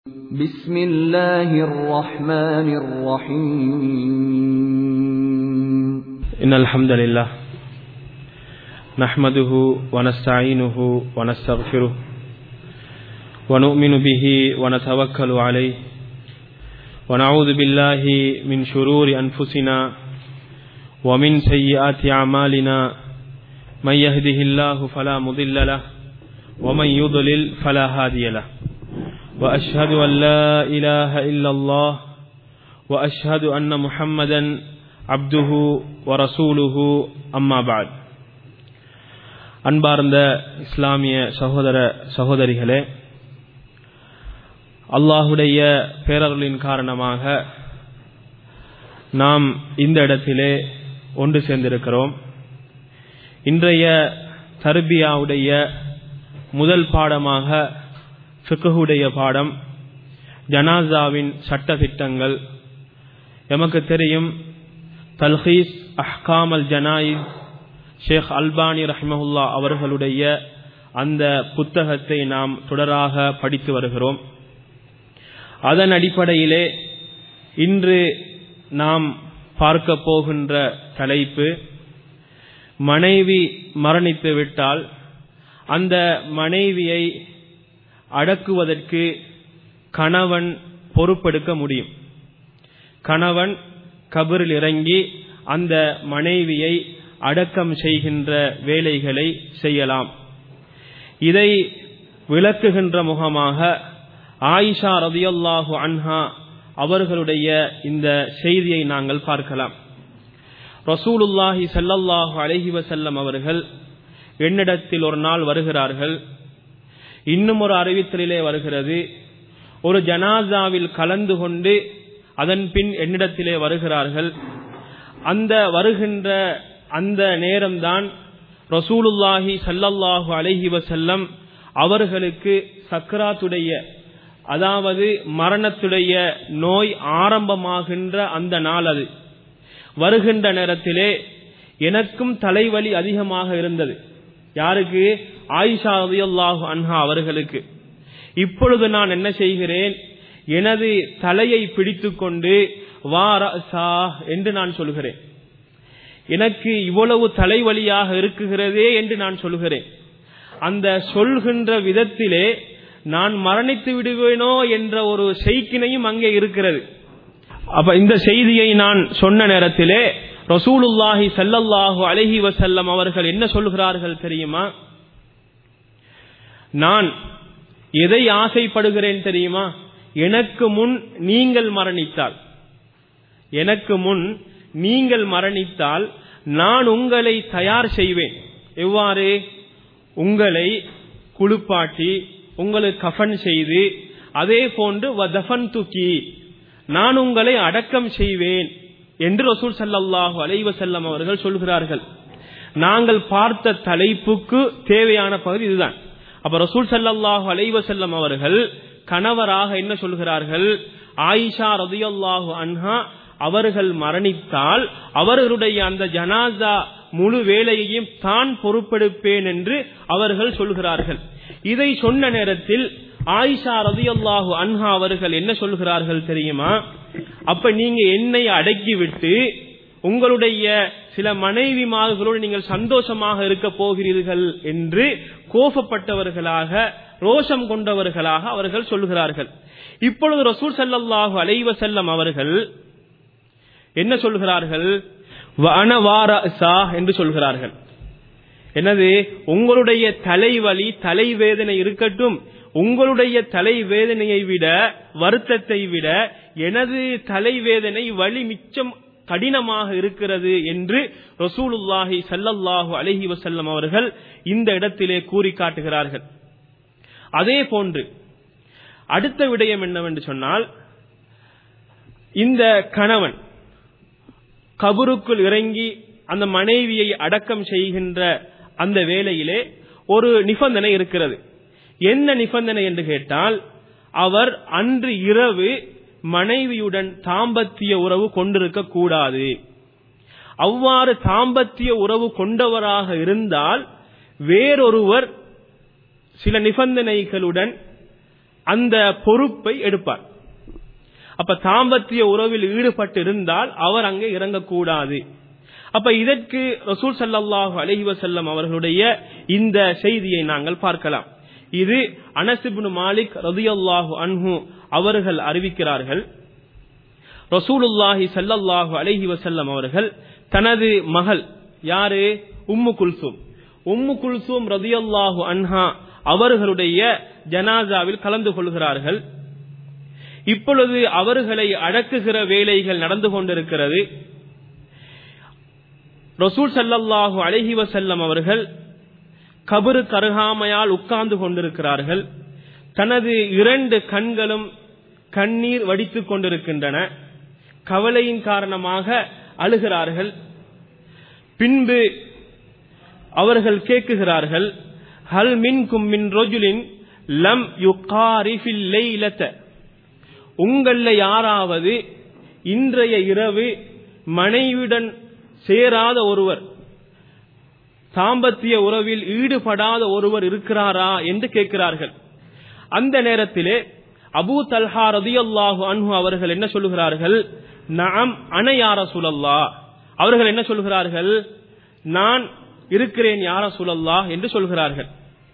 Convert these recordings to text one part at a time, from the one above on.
بسم الله الرحمن الرحيم إن الحمد لله نحمده ونستعينه ونستغفره ونؤمن به ونتوكل عليه ونعوذ بالله من شرور أنفسنا ومن سيئات أعمالنا من يهده الله فلا مضل له ومن يضلل فلا هادي له وأشهد أن لا إله إلا الله وأشهد أن محمدا عبده ورسوله أما بعد அன்பார்ந்த இஸ்லாமிய சகோதர சகோதரிகளே அல்லாஹுடைய பேரர்களின் காரணமாக நாம் இந்த இடத்திலே ஒன்று சேர்ந்திருக்கிறோம் இன்றைய தர்பியாவுடைய முதல் பாடமாக ஃபிக்குடைய பாடம் ஜனாசாவின் சட்ட திட்டங்கள் எமக்கு தெரியும் தல்ஹீஸ் அஹ்காமல் ஜனாயிஸ் ஷேக் அல்பானி ரஹ்மஹுல்லா அவர்களுடைய அந்த புத்தகத்தை நாம் தொடராக படித்து வருகிறோம் அதன் அடிப்படையிலே இன்று நாம் பார்க்க போகின்ற தலைப்பு மனைவி மரணித்து விட்டால் அந்த மனைவியை அடக்குவதற்கு கணவன் பொறுப்பெடுக்க முடியும் கணவன் கபரில் இறங்கி அந்த மனைவியை அடக்கம் செய்கின்ற வேலைகளை செய்யலாம் இதை விளக்குகின்ற முகமாக ஆயிஷா ரதியல்லாஹு அன்ஹா அவர்களுடைய இந்த செய்தியை நாங்கள் பார்க்கலாம் ரசூலுல்லாஹி சல்லல்லாஹு அலஹி வசல்லம் அவர்கள் என்னிடத்தில் ஒரு நாள் வருகிறார்கள் இன்னும் ஒரு அறிவித்தலிலே வருகிறது ஒரு ஜனாசாவில் கலந்து கொண்டு அதன் பின் என்னிடத்திலே வருகிறார்கள் அந்த வருகின்ற அந்த நேரம்தான் ரசூலுல்லாஹி சல்லல்லாஹு அலஹி வசல்லம் அவர்களுக்கு சக்கராத்துடைய அதாவது மரணத்துடைய நோய் ஆரம்பமாகின்ற அந்த நாள் அது வருகின்ற நேரத்திலே எனக்கும் தலைவலி அதிகமாக இருந்தது யாருக்கு ஆயிஷா ரதியல்லாஹு அன்ஹா அவர்களுக்கு இப்பொழுது நான் என்ன செய்கிறேன் எனது தலையை பிடித்துக்கொண்டு வாரசா என்று நான் சொல்கிறேன் எனக்கு இவ்வளவு தலைவலியாக இருக்குகிறதே என்று நான் சொல்கிறேன் அந்த சொல்கின்ற விதத்திலே நான் மரணித்து விடுவேனோ என்ற ஒரு செய்கினையும் அங்கே இருக்கிறது அப்ப இந்த செய்தியை நான் சொன்ன நேரத்திலே ரசூலுல்லாஹி சல்லல்லாஹு அலஹி வசல்லம் அவர்கள் என்ன சொல்கிறார்கள் தெரியுமா நான் எதை ஆசைப்படுகிறேன் தெரியுமா எனக்கு முன் நீங்கள் மரணித்தால் எனக்கு முன் நீங்கள் மரணித்தால் நான் உங்களை தயார் செய்வேன் எவ்வாறு உங்களை குளிப்பாட்டி உங்களுக்கு கஃபன் செய்து அதே போன்று வதஃபன் துக்கி நான் உங்களை அடக்கம் செய்வேன் என்று ரசூல் சல்லாஹு அலைவசல்லம் அவர்கள் சொல்கிறார்கள் நாங்கள் பார்த்த தலைப்புக்கு தேவையான பகுதி இதுதான் அப்ப ரசூல் சல்லாஹு அலைவசல்லம் அவர்கள் கணவராக என்ன சொல்கிறார்கள் ஆயிஷா ரதியல்லாஹு அன்ஹா அவர்கள் மரணித்தால் அவர்களுடைய அந்த ஜனாசா முழு வேலையையும் தான் பொறுப்பெடுப்பேன் என்று அவர்கள் சொல்கிறார்கள் இதை சொன்ன நேரத்தில் ஆயிஷா ரதியல்லாஹு அன்ஹா அவர்கள் என்ன சொல்கிறார்கள் தெரியுமா அப்ப நீங்க என்னை அடக்கிவிட்டு உங்களுடைய சில மனைவிமார்களோடு நீங்கள் சந்தோஷமாக இருக்க போகிறீர்கள் என்று கோபப்பட்டவர்களாக ரோஷம் கொண்டவர்களாக அவர்கள் சொல்கிறார்கள் இப்பொழுது ரசூல் சல்லாஹு அலைவ செல்லம் அவர்கள் என்ன சொல்கிறார்கள் வனவாரசா என்று சொல்கிறார்கள் எனது உங்களுடைய தலைவலி தலைவேதனை இருக்கட்டும் உங்களுடைய தலைவேதனையை விட வருத்தத்தை விட எனது தலைவேதனை வலி மிச்சம் கடினமாக இருக்கிறது என்று ரசூலுல்லாஹி சல்லல்லாஹு அலஹி வசல்லம் அவர்கள் இந்த இடத்திலே கூறி காட்டுகிறார்கள் அதே போன்று அடுத்த விடயம் என்னவென்று சொன்னால் இந்த கணவன் கபருக்குள் இறங்கி அந்த மனைவியை அடக்கம் செய்கின்ற அந்த வேளையிலே ஒரு நிபந்தனை இருக்கிறது என்ன நிபந்தனை என்று கேட்டால் அவர் அன்று இரவு மனைவியுடன் தாம்பத்திய உறவு கொண்டிருக்க கூடாது அவ்வாறு தாம்பத்திய உறவு கொண்டவராக இருந்தால் வேறொருவர் சில நிபந்தனைகளுடன் அந்த பொறுப்பை எடுப்பார் அப்ப தாம்பத்திய உறவில் ஈடுபட்டு இருந்தால் அவர் அங்கே இறங்கக்கூடாது அப்ப இதற்கு ரசூல் சல்லாஹூ அலஹி வசல்லம் அவர்களுடைய இந்த செய்தியை நாங்கள் பார்க்கலாம் இது அனசிபுன் மாலிக் ரதியல்லாஹு அன்ஹு அவர்கள் அறிவிக்கிறார்கள் ரசூலுல்லாஹி சல்லல்லாஹு அலஹி வசல்லம் அவர்கள் தனது மகள் யாரு உம்மு குல்சூம் உம்மு குல்சூம் ரதியல்லாஹு அன்ஹா அவர்களுடைய ஜனாசாவில் கலந்து கொள்கிறார்கள் இப்பொழுது அவர்களை அடக்குகிற வேலைகள் நடந்து கொண்டிருக்கிறது ரசூல் சல்லல்லாஹு அலஹி வசல்லம் அவர்கள் கபரு கருகாமையால் உட்கார்ந்து கொண்டிருக்கிறார்கள் தனது இரண்டு கண்களும் கண்ணீர் வடித்துக் கொண்டிருக்கின்றன கவலையின் காரணமாக அழுகிறார்கள் பின்பு அவர்கள் கேட்குகிறார்கள் ஹல் மின் கும்மின் ரொஜுலின் லம் யுகாரிஃபில் லைலத உங்கள யாராவது இன்றைய இரவு மனைவியுடன் சேராத ஒருவர் தாம்பத்திய உறவில் ஈடுபடாத ஒருவர் இருக்கிறாரா என்று கேட்கிறார்கள் அந்த நேரத்திலே அபூ தல்ஹா ரதியல்லாஹு அன்ஹு அவர்கள் என்ன சொல்லுகிறார்கள் நாம் அணையார சுழல்லா அவர்கள் என்ன சொல்கிறார்கள் நான் இருக்கிறேன் யார சுழல்லா என்று சொல்கிறார்கள்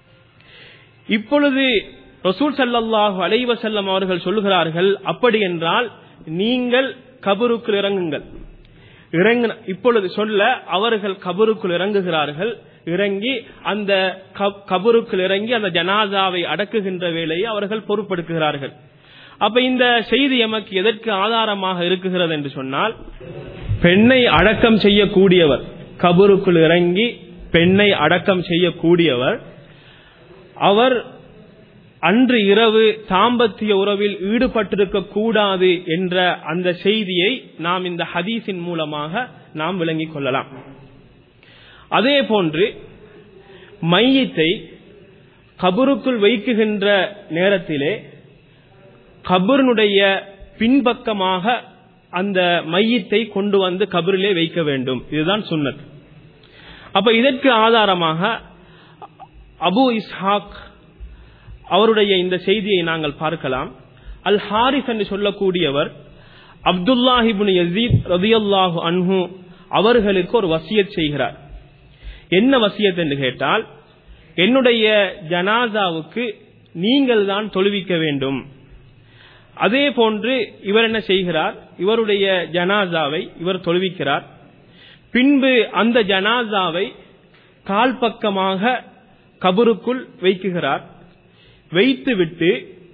இப்பொழுது ரசூல் சல்லல்லாஹு அலைவசல்லம் அவர்கள் சொல்லுகிறார்கள் அப்படி என்றால் நீங்கள் கபருக்குள் இறங்குங்கள் இறங்க இப்பொழுது சொல்ல அவர்கள் கபருக்குள் இறங்குகிறார்கள் இறங்கி அந்த கபருக்குள் இறங்கி அந்த ஜனாதாவை அடக்குகின்ற வேலையை அவர்கள் பொறுப்படுத்துகிறார்கள் அப்ப இந்த செய்தி எமக்கு எதற்கு ஆதாரமாக இருக்குகிறது என்று சொன்னால் பெண்ணை அடக்கம் செய்யக்கூடியவர் கபருக்குள் இறங்கி பெண்ணை அடக்கம் செய்யக்கூடியவர் அவர் அன்று இரவு தாம்பத்திய உறவில் ஈடுபட்டிருக்க கூடாது என்ற அந்த செய்தியை நாம் இந்த ஹதீஸின் மூலமாக நாம் விளங்கிக் கொள்ளலாம் அதே போன்று மையத்தை கபருக்குள் வைக்குகின்ற நேரத்திலே கபருனுடைய பின்பக்கமாக அந்த மையத்தை கொண்டு வந்து கபரிலே வைக்க வேண்டும் இதுதான் சுன்னத் அப்ப இதற்கு ஆதாரமாக அபு இஸ்ஹாக் அவருடைய இந்த செய்தியை நாங்கள் பார்க்கலாம் அல் ஹாரிஸ் என்று சொல்லக்கூடியவர் அப்துல்லாஹிபுன் யசீத் ரதியல்லாஹு அன்ஹு அவர்களுக்கு ஒரு வசியத் செய்கிறார் என்ன வசியத் என்று கேட்டால் என்னுடைய ஜனாசாவுக்கு நீங்கள் தான் தொழுவிக்க வேண்டும் அதே போன்று இவர் என்ன செய்கிறார் இவருடைய ஜனாசாவை இவர் தொழுவிக்கிறார் பின்பு அந்த ஜனாசாவை கால் பக்கமாக கபருக்குள் வைக்குகிறார் வைத்துவிட்டு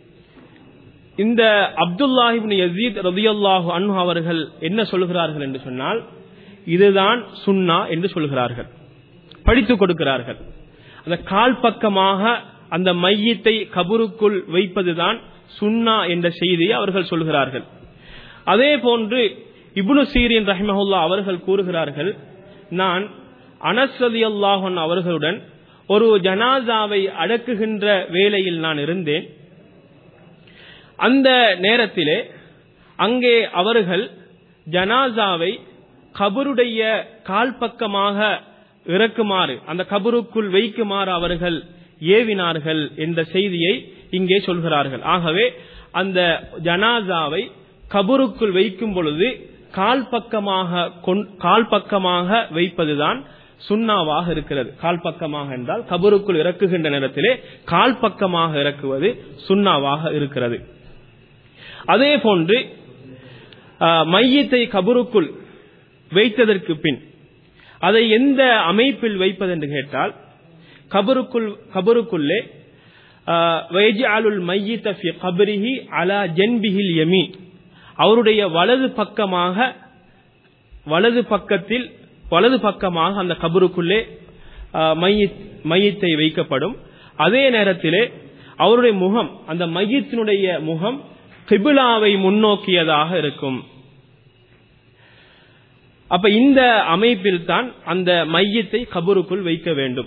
இந்த அப்துல்லாஹிபின் யசீத் ரதியல்லாஹு அன்ஹு அவர்கள் என்ன சொல்கிறார்கள் என்று சொன்னால் இதுதான் சுன்னா என்று சொல்கிறார்கள் படித்துக் கொடுக்கிறார்கள் அந்த கால் பக்கமாக அந்த மையத்தை கபருக்குள் வைப்பதுதான் சுன்னா என்ற செய்தியை அவர்கள் சொல்கிறார்கள் அதே போன்று இப்னு சீரின் ரஹிமஹுல்லா அவர்கள் கூறுகிறார்கள் நான் அனஸ் ரலியல்லாஹு அவர்களுடன் ஒரு ஜனாசாவை அடக்குகின்ற வேலையில் நான் இருந்தேன் அந்த நேரத்திலே அங்கே அவர்கள் ஜனாசாவை கபருடைய கால் பக்கமாக இறக்குமாறு அந்த கபருக்குள் வைக்குமாறு அவர்கள் ஏவினார்கள் என்ற செய்தியை இங்கே சொல்கிறார்கள் ஆகவே அந்த ஜனாசாவை கபருக்குள் வைக்கும் பொழுது கால் பக்கமாக கால் பக்கமாக வைப்பதுதான் சுண்ணாவாக இருக்கிறது கால் பக்கமாக என்றால் கபருக்குள் இறக்குகின்ற நேரத்திலே கால் பக்கமாக இறக்குவது சுண்ணாவாக இருக்கிறது அதே போன்று மையத்தை கபருக்குள் வைத்ததற்கு பின் அதை எந்த அமைப்பில் வைப்பது என்று கேட்டால் கபருக்குள் கபருக்குள்ளே வைஜாலுல் மையித்த ஃபி கபரிஹி அலா ஜென்பிஹில் யமீன் அவருடைய வலது பக்கமாக வலது பக்கத்தில் வலது பக்கமாக அந்த கபருக்குள்ளே மையத்தை வைக்கப்படும் அதே நேரத்திலே அவருடைய முகம் அந்த மையத்தினுடைய முகம் கிபிலாவை முன்னோக்கியதாக இருக்கும் அப்ப இந்த அமைப்பில் தான் அந்த மையத்தை கபருக்குள் வைக்க வேண்டும்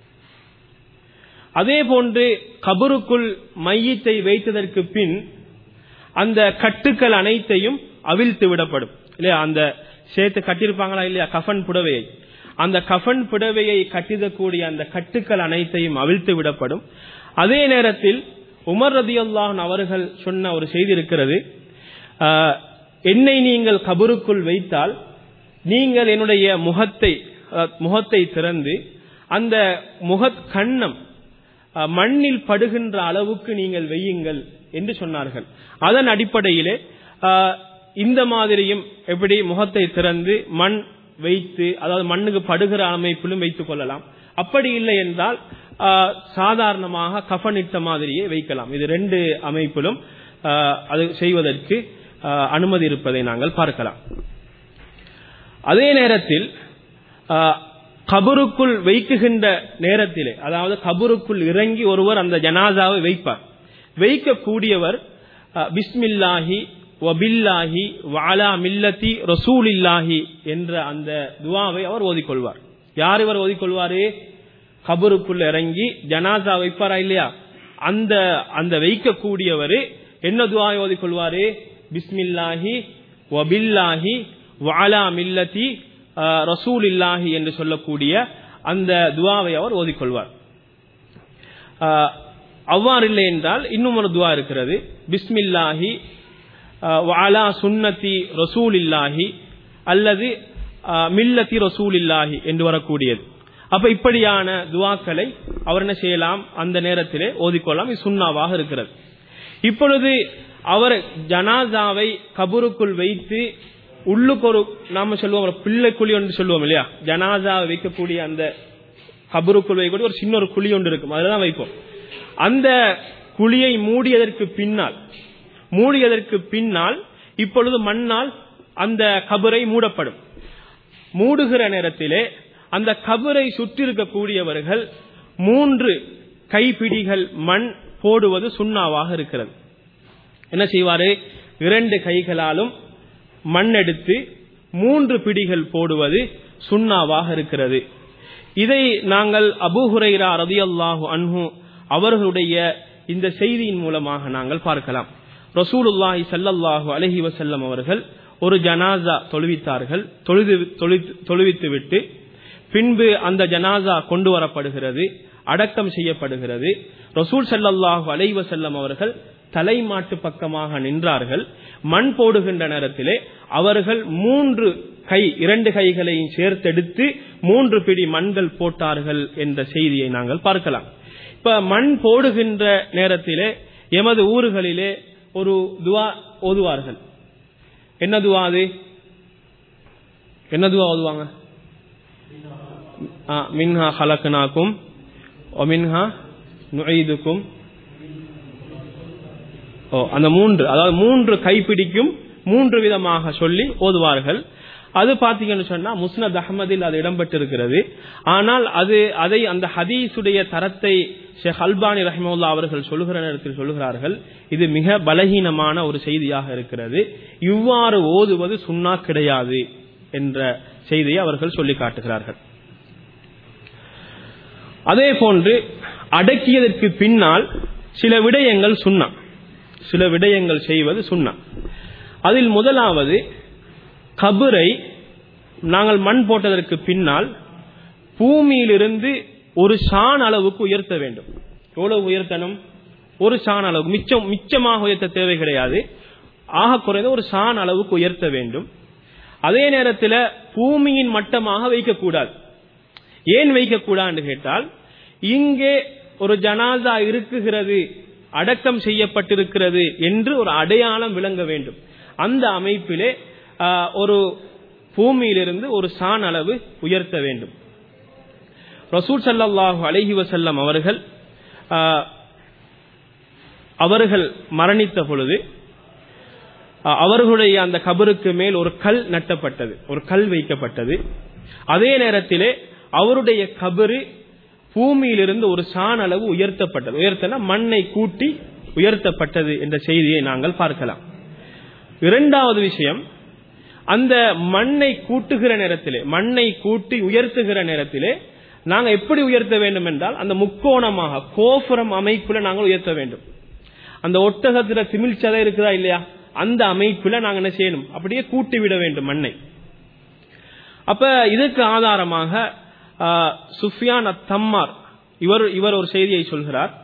அதே போன்று கபருக்குள் மையத்தை வைத்ததற்கு பின் அந்த கட்டுக்கள் அனைத்தையும் அவிழ்த்து விடப்படும் இல்லையா அந்த சேர்த்து கட்டியிருப்பாங்களா இல்லையா கஃபன் புடவையை அந்த கஃபன் புடவையை கட்டிடக்கூடிய அந்த கட்டுக்கள் அனைத்தையும் அவிழ்த்து விடப்படும் அதே நேரத்தில் உமர் ரதியுல்லாஹன் அவர்கள் சொன்ன ஒரு செய்தி இருக்கிறது ஆஹ், என்னை நீங்கள் கபருக்குள் வைத்தால் நீங்கள் என்னுடைய முகத்தை அஹ், முகத்தை திறந்து அந்த முகத் கண்ணம் அஹ், மண்ணில் படுகின்ற அளவுக்கு நீங்கள் வையுங்கள் என்று சொன்னார்கள் அதன் அடிப்படையிலே அஹ், இந்த மாதிரியும் எப்படி முகத்தை திறந்து மண் வைத்து அதாவது மண்ணுக்கு படுகிற அமைப்பிலும் வைத்துக் கொள்ளலாம் அப்படி இல்லை என்றால் அஹ், சாதாரணமாக கஃனிட்ட மாதிரியே வைக்கலாம் இது ரெண்டு அமைப்பிலும் அஹ், அது செய்வதற்கு அஹ், அனுமதி இருப்பதை நாங்கள் பார்க்கலாம் அதே நேரத்தில் ஆஹ், கபருக்குள் வைக்குகின்ற நேரத்திலே அதாவது கபருக்குள் இறங்கி ஒருவர் அந்த ஜனாசாவை வைப்பார் வைக்கக்கூடியவர் ஆஹ், பிஸ்மில்லாஹி வபில்லாஹி வாலா மில்லத்தி ரசூலில்லாஹி என்ற அந்த துவாவை அவர் ஓதிக்கொள்வார் யார் இவர் ஓதிக்கொள்வாரு கபருக்குள் இறங்கி ஜனாசா வைப்பாரா இல்லையா அந்த அந்த வைக்கக்கூடியவர் என்ன துவாவை ஓதிக்கொள்வாரு பிஸ்மில்லாஹி வபில்லாஹி வாலா மில்லத்தி ரசூல் இல்லாஹி என்று சொல்லக்கூடிய அந்த துவாவை அவர் ஓதிக்கொள்வார் ஆஹ், அவ்வாறு இல்லை என்றால் இன்னும் ஒரு துவா இருக்கிறது பிஸ்மில்லாஹி ஆஹ், வாலா சுன்னதி ரசூல் இல்லாஹி அல்லது ஆஹ், மில்லத்தி ரசூல் இல்லாஹி என்று வரக்கூடியது அப்ப இப்படியான துவாக்களை அவர் என்ன செய்யலாம் அந்த நேரத்திலே ஓதிக்கொள்ளலாம் இது சுண்ணாவாக இருக்கிறது இப்பொழுது அவர் ஜனாசாவை கபருக்குள் வைத்து உள்ளுக்கு ஒரு நாம சொல்லுவோம் ஒரு பிள்ளை குழி ஒன்று சொல்லுவோம் இல்லையா ஜனாசாவை வைக்கக்கூடிய அந்த கபருக்குள் வைக்கக்கூடிய ஒரு சின்ன ஒரு குழி ஒன்று இருக்கும் அதுதான் வைப்போம் அந்த குழியை மூடியதற்கு பின்னால் மூடியதற்கு பின்னால் இப்பொழுது மண்ணால் அந்த கபரை மூடப்படும் மூடுகிற நேரத்திலே அந்த கபரை சுற்றி இருக்கக்கூடியவர்கள் மூன்று கைப்பிடிகள் மண் போடுவது சுண்ணாவாக இருக்கிறது என்ன செய்வாரு இரண்டு கைகளாலும் மண் எடுத்து மூன்று பிடிகள் போடுவது சுண்ணாவாக இருக்கிறது இதை நாங்கள் அபூ ஹுரைரா ரதியல்லாஹு அன்ஹு அவர்களுடைய இந்த செய்தியின் மூலமாக நாங்கள் பார்க்கலாம் ரசூலுல்லாஹி ஸல்லல்லாஹு அலைஹி வஸல்லம் அவர்கள் ஒரு ஜனாசா தொழுவித்தார்கள் தொழுது தொழுவித்து- தொழுவித்துவிட்டு பின்பு அந்த ஜனாசா கொண்டு வரப்படுகிறது அடக்கம் செய்யப்படுகிறது ரசூல் ஸல்லல்லாஹு அலைஹி வஸல்லம் அவர்கள் தலைமாட்டு பக்கமாக நின்றார்கள் மண் போடுகின்ற நேரத்திலே அவர்கள் மூன்று கை இரண்டு கைகளையும் சேர்த்தெடுத்து மூன்று பிடி மண்கள் போட்டார்கள் என்ற செய்தியை நாங்கள் பார்க்கலாம் இப்ப மண் போடுகின்ற நேரத்திலே எமது ஊர்களிலே ஒரு துவா ஓதுவார்கள் என்ன துவா அது என்ன துவா ஓதுவாங்க ஆ, மின்ஹா ஹலக்னாக்கும் ஒமின்ஹா நுழைதுக்கும் ஓ அந்த மூன்று அதாவது மூன்று கைப்பிடிக்கும் மூன்று விதமாக சொல்லி ஓதுவார்கள் அது பாத்தீங்கன்னு சொன்னா முஸ்னத் அஹமதில் அது இடம்பெற்றிருக்கிறது ஆனால் அது அதை அந்த ஹதீஸுடைய தரத்தை ஷேக் அல்பானி ரஹிமவுல்லா அவர்கள் சொல்லுகிற நேரத்தில் சொல்லுகிறார்கள் இது மிக பலகீனமான ஒரு செய்தியாக இருக்கிறது இவ்வாறு ஓதுவது சுன்னா கிடையாது என்ற செய்தியை அவர்கள் சொல்லி காட்டுகிறார்கள் அதே போன்று அடக்கியதற்கு பின்னால் சில விடயங்கள் சுண்ணா சில விடயங்கள் செய்வது சுண்ணா அதில் முதலாவது கபரை நாங்கள் மண் போட்டதற்கு பின்னால் பூமியிலிருந்து ஒரு சான் அளவுக்கு உயர்த்த வேண்டும் எவ்வளவு உயர்த்தணும் ஒரு சான் அளவு மிச்சம் மிச்சமாக உயர்த்த தேவை கிடையாது ஆக குறைந்த ஒரு சான் அளவுக்கு உயர்த்த வேண்டும் அதே நேரத்தில் பூமியின் மட்டமாக வைக்கக்கூடாது ஏன் வைக்கக்கூடாது கேட்டால் இங்கே ஒரு ஜனாசா இருக்குகிறது அடக்கம் செய்யப்பட்டிருக்கிறது என்று ஒரு அடையாளம் விளங்க வேண்டும் அந்த அமைப்பிலே ஆஹ், ஒரு பூமியிலிருந்து ஒரு சான் அளவு உயர்த்த வேண்டும் ரசூல் ஸல்லல்லாஹு அலைஹி வஸல்லம் அவர்கள் ஆஹ், அவர்கள் மரணித்த பொழுது ஆஹ், அவர்களுடைய அந்த கபருக்கு மேல் ஒரு கல் நட்டப்பட்டது ஒரு கல் வைக்கப்பட்டது அதே நேரத்திலே அவருடைய கபரு பூமியிலிருந்து ஒரு சான் அளவு உயர்த்தப்பட்டது உயர்த்தனா மண்ணை கூட்டி உயர்த்தப்பட்டது என்ற செய்தியை நாங்கள் பார்க்கலாம் இரண்டாவது விஷயம் அந்த மண்ணை கூட்டுகிற நேரத்திலே மண்ணை கூட்டி உயர்த்துகிற நேரத்திலே நாங்க எப்படி உயர்த்த வேண்டும் என்றால் அந்த முக்கோணமாக கோபுரம் அமைப்புல நாங்கள் உயர்த்த வேண்டும் அந்த ஒட்டகத்துல திமிழ்ச்சதை இருக்குதா இல்லையா அந்த அமைப்புல நாங்க என்ன செய்யணும் அப்படியே கூட்டி விட வேண்டும் மண்ணை அப்ப இதுக்கு ஆதாரமாக ஆஹ், சுஃபியான் அத் தம்மார் இவர் இவர் ஒரு செய்தியை சொல்கிறார்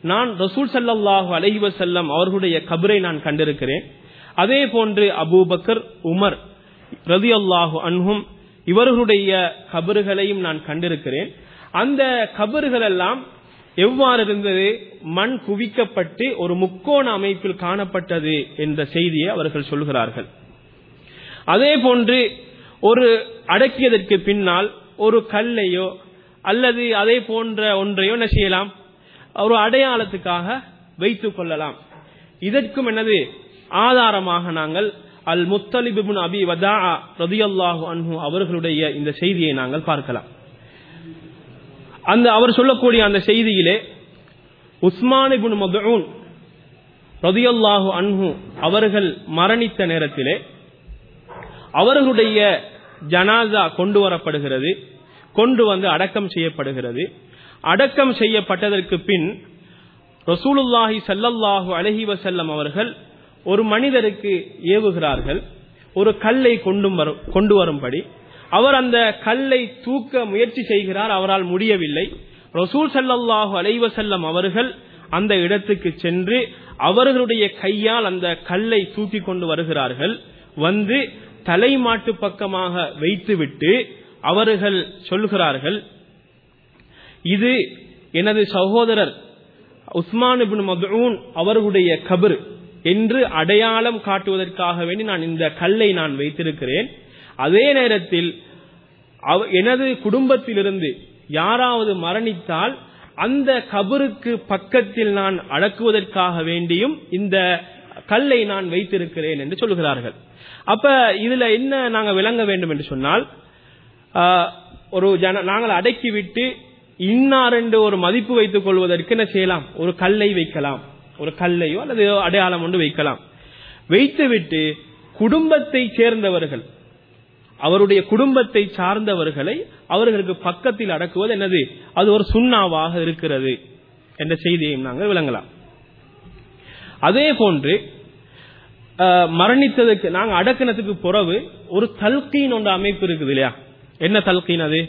நான் ரசூல் ஸல்லல்லாஹு அலைஹி வஸல்லம் அவர்களுடைய கபரை நான் கண்டிருக்கிறேன் அதே போன்று அபூபக்கர் உமர் ரதியல்லாஹு அன்ஹும் இவர்களுடைய கபறுகளையும் நான் கண்டிருக்கிறேன் அந்த கபறுகள் எல்லாம் எவ்வாறு இருந்தது மண் குவிக்கப்பட்டு ஒரு முக்கோண அமைப்பில் காணப்பட்டது என்ற செய்தியை அவர்கள் சொல்கிறார்கள் அதே போன்று ஒரு அடக்கியதற்கு பின்னால் ஒரு கல்லையோ அல்லது அதே போன்ற ஒன்றையோ என்ன செய்யலாம் ஒரு அடையாளத்துக்காக வைத்துக் கொள்ளலாம் இதற்கும் என்னது ஆதாரமாக நாங்கள் அல் முத்தலிபின் அபி வதா ரதியல்லாஹு அன்ஹு அவர்களுடைய இந்த செய்தியை நாங்கள் பார்க்கலாம் அந்த அவர் சொல்லக்கூடிய அந்த செய்தியிலே உஸ்மான் இப்னு மதுன் ரதியல்லாஹு அன்ஹு அவர்கள் மரணித்த நேரத்திலே அவர்களுடைய ஜனாசா கொண்டு வரப்படுகிறது கொண்டு வந்து அடக்கம் செய்யப்படுகிறது அடக்கம் செய்யப்பட்டதற்கு பின் ரசூலுல்லாஹி ஸல்லல்லாஹு அலைஹி வஸல்லம் அவர்கள் ஒரு மனிதருக்கு ஏவுகிறார்கள் ஒரு கல்லை கொண்டு வரும் கொண்டு வரும்படி அவர் அந்த கல்லை தூக்க முயற்சி செய்கிறார் அவரால் முடியவில்லை ரசூல் ஸல்லல்லாஹு அலைஹி வஸல்லம் அவர்கள் அந்த இடத்துக்கு சென்று அவர்களுடைய கையால் அந்த கல்லை தூக்கி கொண்டு வருகிறார்கள் வந்து தலைமாட்டு பக்கமாக வைத்துவிட்டு அவர்கள் சொல்கிறார்கள் இது எனது சகோதரர் உஸ்மான் இப்னு மதுன் அவர்களுடைய கபர் என்று அடையாளம் காட்டுவதற்காக வேண்டி நான் இந்த கல்லை நான் வைத்திருக்கிறேன் அதே நேரத்தில் அவ- எனது குடும்பத்திலிருந்து யாராவது மரணித்தால் அந்த கபருக்கு பக்கத்தில் நான் அடக்குவதற்காக வேண்டியும் இந்த கல்லை நான் வைத்திருக்கிறேன் என்று சொல்கிறார்கள் அப்ப இதுல என்ன நாங்க விளங்க வேண்டும் என்று சொன்னால் ஆஹ், ஒரு ஜன நாங்கள் அடக்கிவிட்டு இன்னார் என்று ஒரு மதிப்பு வைத்துக் கொள்வதற்கு என்ன செய்யலாம் ஒரு கல்லை வைக்கலாம் ஒரு கல்லையோ அல்லது அடையாளம் ஒன்று வைக்கலாம் வைத்துவிட்டு குடும்பத்தை சேர்ந்தவர்கள் அவருடைய குடும்பத்தை சார்ந்தவர்களை அவர்களுக்கு பக்கத்தில் அடக்குவது என்னது அது ஒரு சுண்ணாவாக இருக்கிறது என்ற செய்தியையும் நாங்கள் விளங்கலாம் அதே போன்று அஹ், மரணித்ததுக்கு நாங்க அடக்கினத்துக்கு பிறகு ஒரு தல்கீன் ஒன்று அமைப்பு இருக்குது இல்லையா என்ன தல்கீன் அது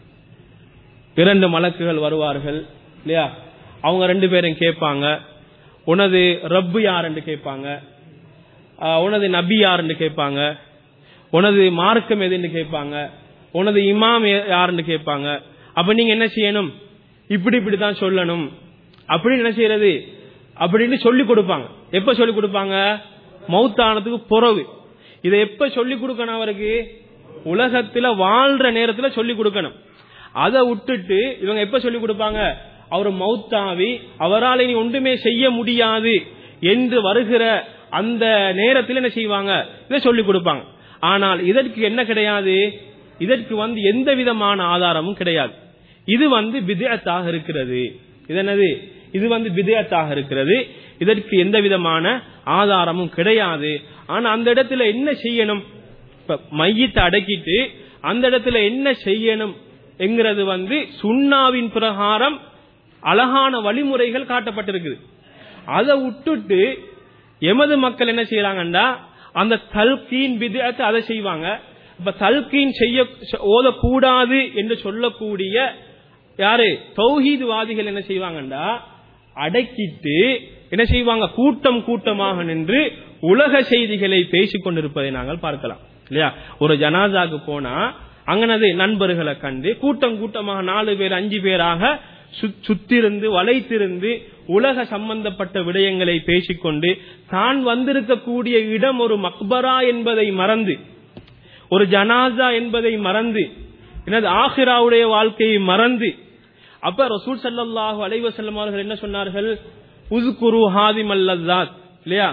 இரண்டு மலக்குகள் வருவார்கள் இல்லையா அவங்க ரெண்டு பேரும் கேட்பாங்க உனது ரப்பு யார் என்று கேட்பாங்க ஆஹ், உனது நபி யார் என்று கேட்பாங்க உனது மார்க்கம் எதுன்னு கேட்பாங்க உனது இமாம் யா- யாருன்னு கேட்பாங்க அப்ப நீங்க என்ன செய்யணும் இப்படி இப்படி தான் சொல்லணும் அப்படின்னு என்ன செய்யறது அப்படின்னு சொல்லி கொடுப்பாங்க எப்ப சொல்லி கொடுப்பாங்க மௌத்தானதுக்கு புறவு இதை எப்ப சொல்லி கொடுக்கணும் அவருக்கு உலகத்துல வாழ்ற நேரத்துல சொல்லி கொடுக்கணும் அதை விட்டுட்டு இவங்க எப்ப சொல்லி கொடுப்பாங்க அவர் மௌத்தாவி அவரால் இனி ஒன்றுமே செய்ய முடியாது என்று வருகிற அந்த நேரத்தில் என்ன செய்வாங்க இதை சொல்லி கொடுப்பாங்க ஆனால் இதற்கு என்ன கிடையாது இதற்கு வந்து எந்த விதமான ஆதாரமும் கிடையாது இது வந்து பிதயத்தாக இருக்கிறது இது என்னது இது வந்து பிதயத்தாக இருக்கிறது இதற்கு எந்த விதமான ஆதாரமும் கிடையாது ஆனா அந்த இடத்துல என்ன செய்யணும் இப்ப மையத்தை அடக்கிட்டு அந்த இடத்துல என்ன செய்யணும் என்கிறது வந்து சுண்ணாவின் பிரகாரம் அழகான வழிமுறைகள் காட்டப்பட்டிருக்குது அதை விட்டுட்டு எமது மக்கள் என்ன செய்யறாங்கன்னா அந்த தல்கீன் விதத்தை அதை செய்வாங்க இப்ப தல்கீன் செய்ய ஓதக்கூடாது என்று சொல்லக்கூடிய யாரு தௌஹீத்வாதிகள் என்ன செய்வாங்கண்டா அடக்கிட்டு என்ன செய்வாங்க கூட்டம் கூட்டமாக நின்று உலக செய்திகளை பேசிக் கொண்டிருப்பதை நாங்கள் பார்க்கலாம் இல்லையா ஒரு ஜனாதாக்கு போனா அங்கனது நண்பர்களை கண்டு கூட்டம் கூட்டமாக நாலு பேர் அஞ்சு பேராக சு- சுத்திருந்து வளைத்திருந்து உலக சம்பந்தப்பட்ட விடயங்களை பேசிக்கொண்டு தான் வந்திருக்கக்கூடிய இடம் ஒரு மக்பரா என்பதை மறந்து ஒரு ஜனாசா என்பதை மறந்து எனது ஆஹிராவுடைய வாழ்க்கையை மறந்து அப்ப ரசூல் ஸல்லல்லாஹு அலைஹி வஸல்லம் அவர்கள் என்ன சொன்னார்கள் உஸ்குரு ஹாதிம் அல்லல்லாத் இல்லையா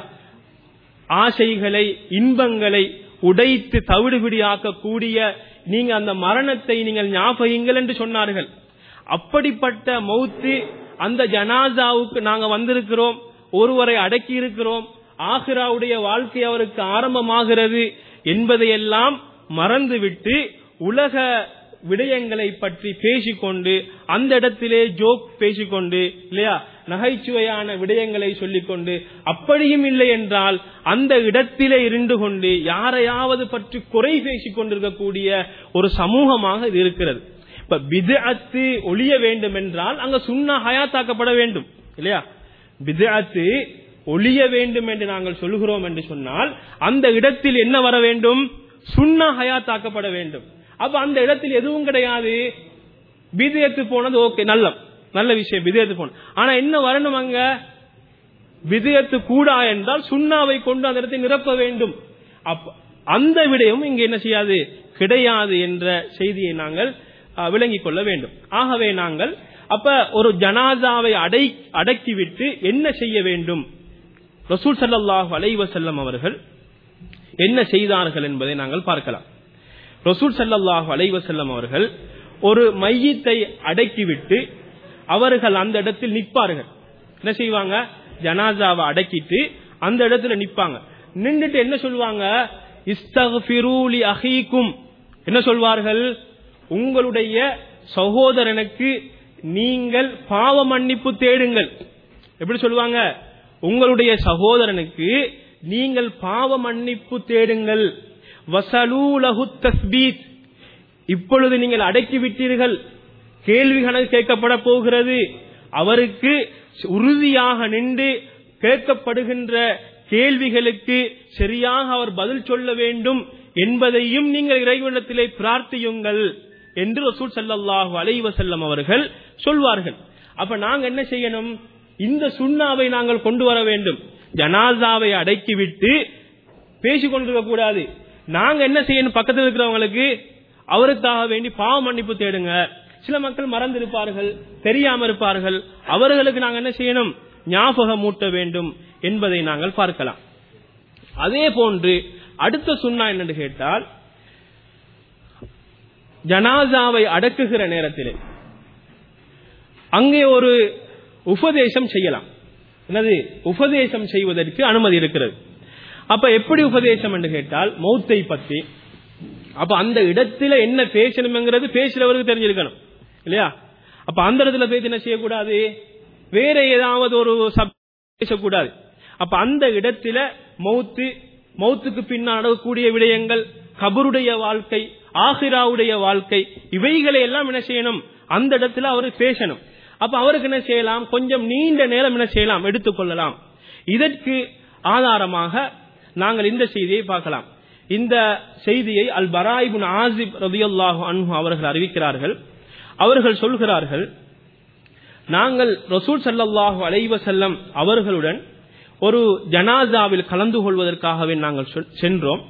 ஆசைகளை இன்பங்களை உடைத்து தவிடுபிடியாக்கக்கூடிய நீங்க அந்த மரணத்தை நீங்கள் ஞாபகங்கள் என்று சொன்னார்கள் அப்படிப்பட்ட மௌத்து அந்த ஜனாசாவுக்கு நாங்க வந்திருக்கிறோம் ஒருவரை அடக்கி இருக்கிறோம் ஆஹிராவுடைய வாழ்க்கை அவருக்கு ஆரம்பமாகிறது என்பதையெல்லாம் மறந்துவிட்டு உலக விடயங்களை பற்றி பேசிக்கொண்டு அந்த இடத்திலே ஜோக் பேசிக்கொண்டு இல்லையா நகைச்சுவையான விடயங்களை சொல்லிக்கொண்டு அப்படியும் இல்லை என்றால் அந்த இடத்திலே இருந்து கொண்டு யாரையாவது பற்றி குறை பேசிக் கொண்டிருக்கக்கூடிய ஒரு சமூகமாக இது இருக்கிறது இப்ப பிதஅத்து ஒழிய வேண்டும் என்றால் அங்க சுண்ணா ஹயாத்தாக்கப்பட வேண்டும் இல்லையா பிதஅத்து ஒளிய வேண்டும் என்று நாங்கள் சொல்கிறோம் என்று சொன்னால் அந்த இடத்தில் என்ன வர வேண்டும் சுன்னா ஹயாத்தாக்கப்பட வேண்டும் அப்ப அந்த இடத்தில் எதுவும் கிடையாது பிதயத்து போனது ஓகே நல்ல நல்ல விஷயம் பிதயத்து போன ஆனா என்ன வரணும் அங்க விதயத்து கூடா என்றால் சுண்ணாவை கொண்டு அந்த இடத்தை நிரப்ப வேண்டும் அப்ப அந்த விடயம் இங்க என்ன செய்யாது கிடையாது என்ற செய்தியை நாங்கள் அஹ், விளங்கிக் கொள்ள வேண்டும் ஆகவே நாங்கள் அப்ப ஒரு ஜனாதாவை அடை அடக்கிவிட்டு என்ன செய்ய வேண்டும் ரசூல் ஸல்லல்லாஹு அலைஹி வஸல்லம் அவர்கள் என்ன செய்தார்கள் என்பதை நாங்கள் பார்க்கலாம் ரசூல் ஸல்லல்லாஹு அலைஹி வஸல்லம் அவர்கள் ஒரு மையத்தை அடக்கிவிட்டு அவர்கள் அந்த இடத்தில் நிற்பார்கள் என்ன செய்வாங்க ஜனாசாவை அடக்கிட்டு அந்த இடத்துல நிப்பாங்க நின்றுட்டு என்ன சொல்லுவாங்க இஸ்தக்ஃபிரூ லி அஹீக்கும் என்ன சொல்வார்கள் உங்களுடைய சகோதரனுக்கு நீங்கள் பாவ மன்னிப்பு தேடுங்கள் எப்படி சொல்லுவாங்க உங்களுடைய சகோதரனுக்கு நீங்கள் பாவ மன்னிப்பு தேடுங்கள் வசலூலஹு தஸ்பீத் இப்பொழுது நீங்கள் அடக்கி விட்டீர்கள் கேள்விகள் கேட்கப்பட போகிறது அவருக்கு உறுதியாக நின்று கேட்கப்படுகின்ற கேள்விகளுக்கு சரியாக அவர் பதில் சொல்ல வேண்டும் என்பதையும் நீங்கள் இறைவனத்திலே பிரார்த்தியுங்கள் என்று ரசூல் ஸல்லல்லாஹு அலைஹி வஸல்லம் அவர்கள் சொல்வார்கள் அப்ப நாங்க என்ன செய்யணும் இந்த சுண்ணாவை நாங்கள் கொண்டு வர வேண்டும் ஜனாசாவை அடக்கிவிட்டு பேசிக் கொண்டிருக்க கூடாது நாங்க என்ன செய்யணும் பக்கத்தில் இருக்கிறவங்களுக்கு அவருக்காக வேண்டி பாவ மன்னிப்பு தேடுங்க சில மக்கள் மறந்திருப்பார்கள் தெரியாம இருப்பார்கள் அவர்களுக்கு நாங்க என்ன செய்யணும் ஞாபகம் மூட்ட வேண்டும் என்பதை நாங்கள் பார்க்கலாம் அதே போன்று அடுத்த சுண்ணா என்னன்னு கேட்டால் ஜனாசாவை அடக்குகிற நேரத்திலே அங்கே ஒரு உபதேசம் செய்யலாம் என்னது உபதேசம் செய்வதற்கு அனுமதி இருக்கிறது அப்ப எப்படி உபதேசம் என்று கேட்டால் மௌத்தை பத்தி அப்ப அந்த இடத்துல என்ன பேசணுங்கிறது பேசுறவருக்கு தெரிஞ்சிருக்கணும் இல்லையா அப்ப அந்த இடத்துல பேசி என்ன செய்யக்கூடாது வேற ஏதாவது ஒரு சப் பேசக்கூடாது அப்ப அந்த இடத்துல மௌத்து மௌத்துக்கு பின்னால் நடக்கக்கூடிய விடயங்கள் கபருடைய வாழ்க்கை ஆஹிராவுடைய வாழ்க்கை இவைகளை எல்லாம் என்ன செய்யணும் அந்த இடத்துல அவர் பேசணும் அப்ப அவருக்கு என்ன செய்யலாம் கொஞ்சம் நீண்ட நேரம் என்ன செய்யலாம் எடுத்துக்கொள்ளலாம் இதற்கு ஆதாரமாக நாங்கள் இந்த செய்தியை பார்க்கலாம் இந்த செய்தியை அல் பராயிபுன் ஆசிப் ரதியுல்லாஹு அன்ஹு அவர்கள் அறிவிக்கிறார்கள் அவர்கள் சொல்கிறார்கள் நாங்கள் ரசூல் ஸல்லல்லாஹு அலைஹி வஸல்லம் அவர்களுடன் ஒரு ஜனாசாவில் கலந்து கொள்வதற்காகவே நாங்கள் செ- சென்றோம்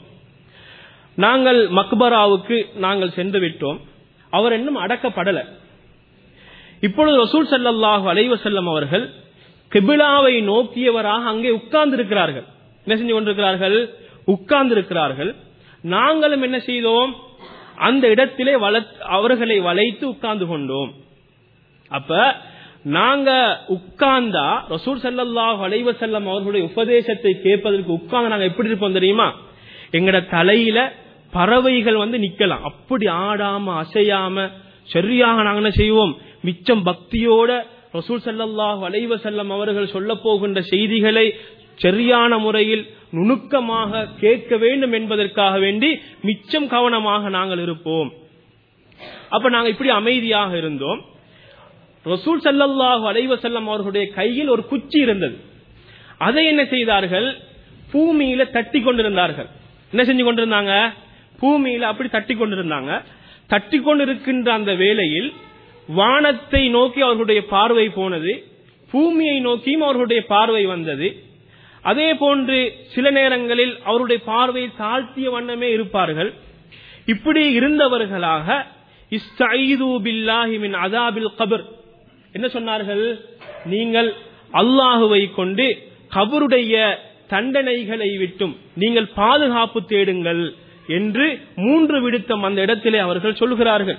நாங்கள் மக்பராவுக்கு நாங்கள் சென்று விட்டோம் அவர் இன்னும் அடக்கப்படல இப்பொழுது ரசூல் ஸல்லல்லாஹு அலைஹி வஸல்லம் அவர்கள் கிபிலாவை நோக்கியவராக அங்கே உட்கார்ந்து இருக்கிறார்கள் என்ன செஞ்சு கொண்டிருக்கிறார்கள் உட்கார்ந்து இருக்கிறார்கள் நாங்களும் என்ன செய்தோம் அந்த இடத்திலே வள அவர்களை வளைத்து உட்கார்ந்து கொண்டோம் அப்ப நாங்க உட்கார்ந்தா ரசூல் ஸல்லல்லாஹு அலைஹி வஸல்லம் அவர்களுடைய உபதேசத்தை கேட்பதற்கு உட்கார்ந்து நாங்க எப்படி இருப்போம் தெரியுமா எங்கட தலையில பறவைகள் வந்து நிக்கலாம் அப்படி ஆடாம அசையாம சரியாக நாங்க என்ன செய்வோம் மிச்சம் பக்தியோட ரசூல் ஸல்லல்லாஹு அலைஹி வஸல்லம் அவர்கள் சொல்ல போகின்ற செய்திகளை சரியான முறையில் நுணுக்கமாக கேட்க வேண்டும் என்பதற்காக வேண்டி மிச்சம் கவனமாக நாங்கள் இருப்போம் அப்ப நாங்க இப்படி அமைதியாக இருந்தோம் ரசூல் ஸல்லல்லாஹு அலைஹி வஸல்லம் அவர்களுடைய கையில் ஒரு குச்சி இருந்தது அதை என்ன செய்தார்கள் பூமியில தட்டி கொண்டிருந்தார்கள் என்ன செஞ்சு கொண்டிருந்தாங்க பூமியில அப்படி தட்டி கொண்டிருந்தாங்க தட்டி கொண்டிருக்கின்ற அந்த வேளையில் வானத்தை நோக்கி அவர்களுடைய பார்வை போனது பூமியை நோக்கியும் அவர்களுடைய பார்வை வந்தது அதே போன்று சில நேரங்களில் அவருடைய பார்வை தாழ்த்திய வண்ணமே இருப்பார்கள் இப்படி இருந்தவர்களாக இஸ்தஈது பில்லாஹி மின் அதாபில் கபர் என்ன சொன்னார்கள் நீங்கள் அல்லாஹுவை கொண்டு கபருடைய தண்டனைகளை விட்டும் நீங்கள் பாதுகாப்பு தேடுங்கள் என்று மூன்று விடுத்தம் அந்த இடத்திலே அவர்கள் சொல்கிறார்கள்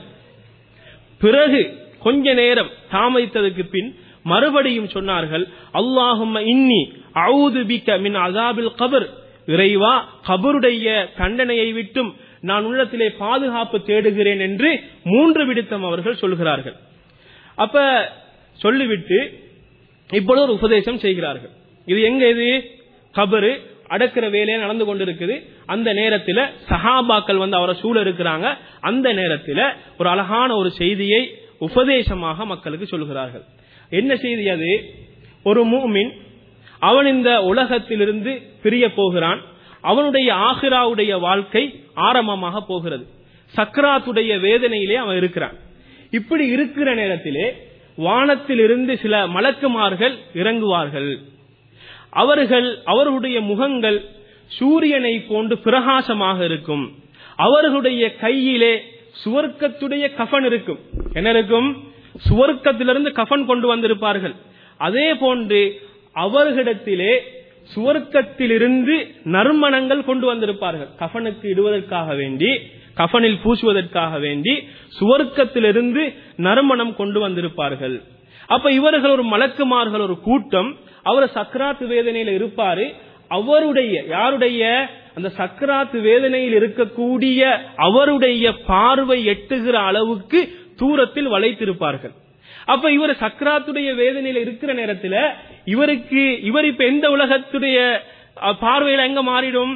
பிறகு கொஞ்ச நேரம் தாமதித்ததுக்கு பின் மறுபடியும் சொன்னார்கள் அல்லாஹும்ம இன்னி அவுது பிக்க மின் அசாபில் கபர் இறைவா கபருடைய தண்டனையை விட்டும் நான் உள்ளத்திலே பாதுகாப்பு தேடுகிறேன் என்று மூன்று விடுத்தம் அவர்கள் சொல்கிறார்கள் அப்ப சொல்லிவிட்டு இப்பொழுது ஒரு உபதேசம் செய்கிறார்கள் இது எங்க இது கபரு அடக்கிற வேலையை நடந்து கொண்டிருக்குது அந்த நேரத்தில் சஹாபாக்கள் வந்து அவரை சூழ இருக்கிறாங்க அந்த நேரத்தில் ஒரு அழகான ஒரு செய்தியை உபதேசமாக மக்களுக்கு சொல்கிறார்கள் என்ன செய்தி அது ஒரு மூமின் அவன் இந்த உலகத்திலிருந்து பிரிய போகிறான் அவனுடைய ஆஹிராவுடைய வாழ்க்கை ஆரம்பமாக போகிறது சக்கராத்துடைய வேதனையிலே அவன் இருக்கிறான் இப்படி இருக்கிற நேரத்திலே வானத்திலிருந்து சில மலக்குமார்கள் இறங்குவார்கள் அவர்கள் அவர்களுடைய முகங்கள் சூரியனை போன்று பிரகாசமாக இருக்கும் அவர்களுடைய கையிலே சுவர்க்கத்துடைய கஃன் இருக்கும் என்ன இருக்கும் சுவர்க்கத்திலிருந்து கஃன் கொண்டு வந்திருப்பார்கள் அதே போன்று அவர்களிடத்திலே சுவர்க்கத்திலிருந்து நறுமணங்கள் கொண்டு வந்திருப்பார்கள் கஃனுக்கு இடுவதற்காக வேண்டி கஃனில் பூசுவதற்காக வேண்டி சுவர்க்கத்திலிருந்து நறுமணம் கொண்டு வந்திருப்பார்கள் அப்ப இவர்கள் ஒரு மலக்குமார்கள் ஒரு கூட்டம் அவர் சக்கராத்து வேதனையில இருப்பாரு அவருடைய யாருடைய அந்த சக்கராத்து வேதனையில் இருக்கக்கூடிய அவருடைய பார்வை எட்டுகிற அளவுக்கு தூரத்தில் வளைத்திருப்பார்கள் அப்ப இவர் சக்கராத்துடைய வேதனையில இருக்கிற நேரத்துல இவருக்கு இவர் இப்ப எந்த உலகத்துடைய அஹ், பார்வையில எங்க மாறிடும்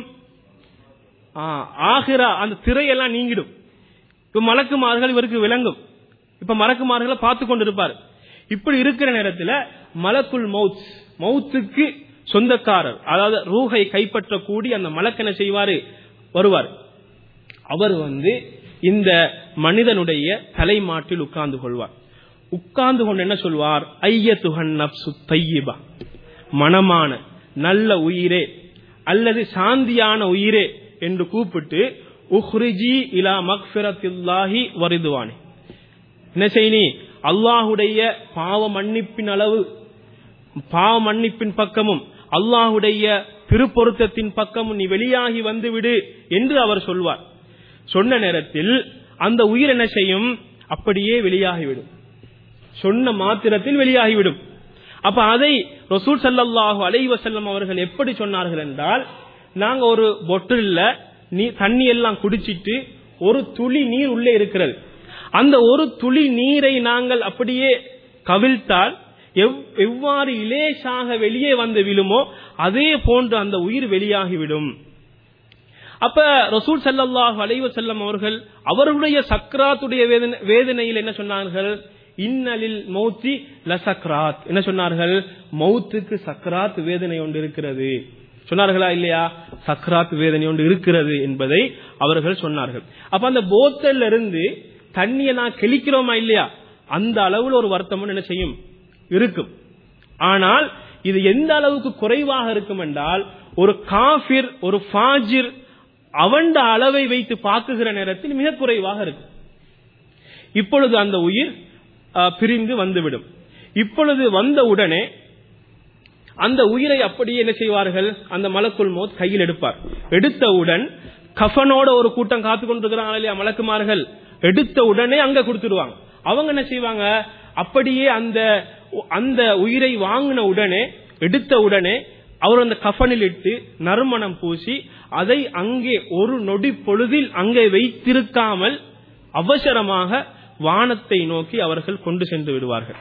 ஆகிரா அந்த திரையெல்லாம் நீங்கிடும் இப்ப மலக்குமார்கள் இவருக்கு விளங்கும் இப்ப மலக்குமார்களை பார்த்து கொண்டிருப்பார் இப்படி இருக்கிற நேரத்துல மலக்குல் மவுத் மவுத்துக்கு சொந்தக்காரர் அதாவது ரூஹை கைப்பற்றக்கூடிய அந்த மலக்கு என்ன செய்வாரு வருவார் அவர் வந்து இந்த மனிதனுடைய தலைமாட்டில் உட்கார்ந்து கொள்வார் உட்கார்ந்து கொண்டு என்ன சொல்வார் ஐயத்துகன் நப்சு தையிபா மனமான நல்ல உயிரே அல்லது சாந்தியான உயிரே என்று கூப்பிட்டு உஹ்ரிஜி இலா மக்ஃபிரத்தில்லாஹி வரிதுவானி என்ன செய்யி அல்லாஹுடைய பாவ மன்னிப்பின் அளவு பாவ மன்னிப்பின் பக்கமும் அல்லாஹுடைய திருப்பொருத்தத்தின் பக்கமும் நீ வெளியாகி வந்துவிடு என்று அவர் சொல்வார் சொன்ன நேரத்தில் அந்த உயிர் என்ன செய்யும் அப்படியே வெளியாகிவிடும் சொன்ன மாத்திரத்தில் வெளியாகிவிடும் அப்ப அதை ரசூல் ஸல்லல்லாஹு அலைஹி வஸல்லம் அவர்கள் எப்படி சொன்னார்கள் என்றால் நாங்க ஒரு பொட்டில்ல நீ தண்ணி எல்லாம் குடிச்சிட்டு ஒரு துளி நீர் உள்ளே இருக்கிறது அந்த ஒரு துளி நீரை நாங்கள் அப்படியே கவிழ்த்தால் எவ்- எவ்வாறு இலேசாக வெளியே வந்து விழுமோ அதே போன்று அந்த உயிர் வெளியாகிவிடும் அப்ப ரசூல் ஸல்லல்லாஹு அலைஹி வஸல்லம் அவர்கள் அவர்களுடைய சக்ராத்துடைய வேதனை வேதனையில் என்ன சொன்னார்கள் இன்னலில் மௌத்தி லசக்ராத் என்ன சொன்னார்கள் மௌத்துக்கு சக்ராத் வேதனை ஒன்று இருக்கிறது சொன்னார்களா இல்லையா சக்ராத் வேதனை ஒன்று இருக்கிறது என்பதை அவர்கள் சொன்னார்கள் அப்ப அந்த போத்தல்ல இருந்து தண்ணியை நான் கிழிக்கிறோமா இல்லையா அந்த அளவுல ஒரு வருத்தமும் என்ன செய்யும் இருக்கும் ஆனால் இது எந்த அளவுக்கு குறைவாக இருக்கும் என்றால் ஒரு காஃபிர் ஒரு ஃபாஜிர் அவண்ட அளவை வைத்து பார்க்குகிற நேரத்தில் மிக குறைவாக இருக்கும் இப்பொழுது அந்த உயிர் அஹ், பிரிந்து வந்துவிடும் இப்பொழுது வந்த உடனே அந்த உயிரை அப்படியே என்ன செய்வார்கள் அந்த மலக்குள் மோத் கையில் எடுப்பார் எடுத்தவுடன் கஃனோட ஒரு கூட்டம் காத்து கொண்டிருக்கிறாங்க இல்லையா மலக்குமார்கள் எடுத்த உடனே அங்க கொடுத்துடுவாங்க அவங்க என்ன செய்வாங்க அப்படியே அந்த அந்த உயிரை வாங்கின உடனே எடுத்த உடனே அவர் அந்த கஃனில் இட்டு நறுமணம் பூசி அதை அங்கே ஒரு நொடி பொழுதில் அங்கே வைத்திருக்காமல் அவசரமாக வானத்தை நோக்கி அவர்கள் கொண்டு சென்று விடுவார்கள்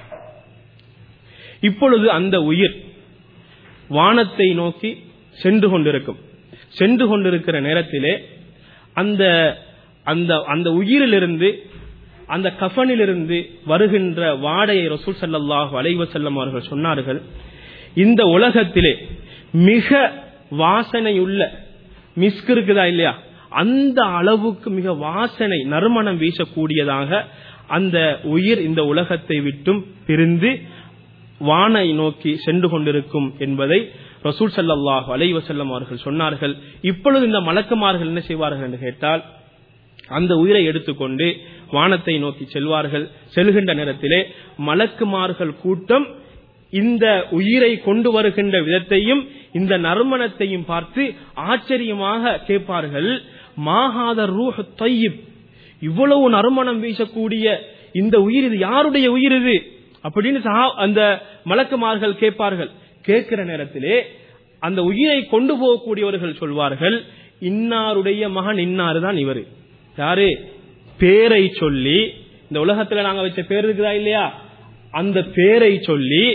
இப்பொழுது அந்த உயிர் வானத்தை நோக்கி சென்று கொண்டிருக்கும் சென்று கொண்டிருக்கிற நேரத்திலே அந்த அந்த அந்த உயிரிலிருந்து அந்த கஃனிலிருந்து வருகின்ற வாடையை ரசூல் ஸல்லல்லாஹு அலைஹி வஸல்லம் அவர்கள் சொன்னார்கள் இந்த உலகத்திலே மிக வாசனையுள்ள மிஸ்க் இருக்குதா இல்லையா அந்த அளவுக்கு மிக வாசனை நறுமணம் வீசக்கூடியதாக அந்த உயிர் இந்த உலகத்தை விட்டும் பிரிந்து வானை நோக்கி சென்று கொண்டிருக்கும் என்பதை ரசூல் ஸல்லல்லாஹு அலைஹி வஸல்லம் அவர்கள் சொன்னார்கள் இப்பொழுது இந்த மலக்குமார்கள் என்ன செய்வார்கள் என்று கேட்டால் அந்த உயிரை எடுத்துக்கொண்டு வானத்தை நோக்கி செல்வார்கள் செல்கின்ற நேரத்திலே மலக்குமார்கள் கூட்டம் இந்த உயிரை கொண்டு வருகின்ற விதத்தையும் இந்த நறுமணத்தையும் பார்த்து ஆச்சரியமாக கேட்பார்கள் மாகாத ரூஹ் தையிப் இவ்வளவு நறுமணம் வீசக்கூடிய இந்த உயிர் இது யாருடைய உயிர் இது அப்படின்னு சஹா- அந்த மலக்குமார்கள் கேட்பார்கள் கேட்கிற நேரத்திலே அந்த உயிரை கொண்டு போகக்கூடியவர்கள் சொல்வார்கள் இன்னாருடைய மகன் இன்னாரு தான் இவரு யாரு பேரை சொல்லி இந்த உலகத்துல நாங்க வச்ச பேர் இருக்குதா இல்லையா அந்த பேரை சொல்லி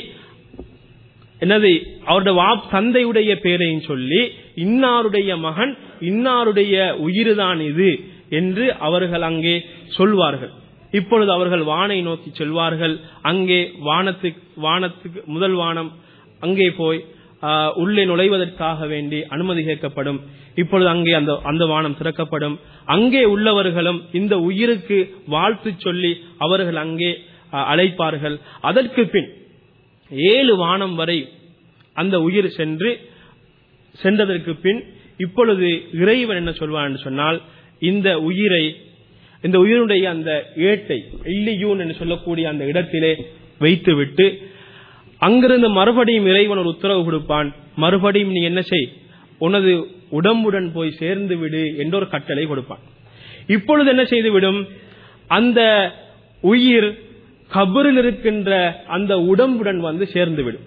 என்னது அவருடைய வா தந்தையுடைய பேரையும் சொல்லி இன்னாருடைய மகன் இன்னாருடைய உயிர்தான் இது என்று அவர்கள் அங்கே சொல்வார்கள் இப்பொழுது அவர்கள் வானை நோக்கி செல்வார்கள் அங்கே வானத்துக்கு வானத்துக்கு முதல் வானம் அங்கே போய் ஆஹ், உள்ளே நுழைவதற்காக வேண்டி அனுமதி கேட்கப்படும் இப்பொழுது அங்கே அந்த அந்த வானம் திறக்கப்படும் அங்கே உள்ளவர்களும் இந்த உயிருக்கு வாழ்த்து சொல்லி அவர்கள் அங்கே ஆஹ், அழைப்பார்கள் அதற்கு பின் ஏழு வானம் வரை அந்த உயிர் சென்று சென்றதற்கு பின் இப்பொழுது இறைவன் என்ன சொல்வான் என்று சொன்னால் இந்த உயிரை இந்த உயிருடைய அந்த ஏட்டை இல்லியூன் என்று சொல்லக்கூடிய அந்த இடத்திலே வைத்துவிட்டு அங்கிருந்து மறுபடியும் இறைவன் ஒரு உத்தரவு கொடுப்பான் மறுபடியும் நீ என்ன செய் உனது உடம்புடன் போய் சேர்ந்து விடு என்ற ஒரு கட்டளை கொடுப்பான் இப்பொழுது என்ன செய்துவிடும் அந்த உயிர் கபரில் இருக்கின்ற அந்த உடம்புடன் வந்து சேர்ந்து விடும்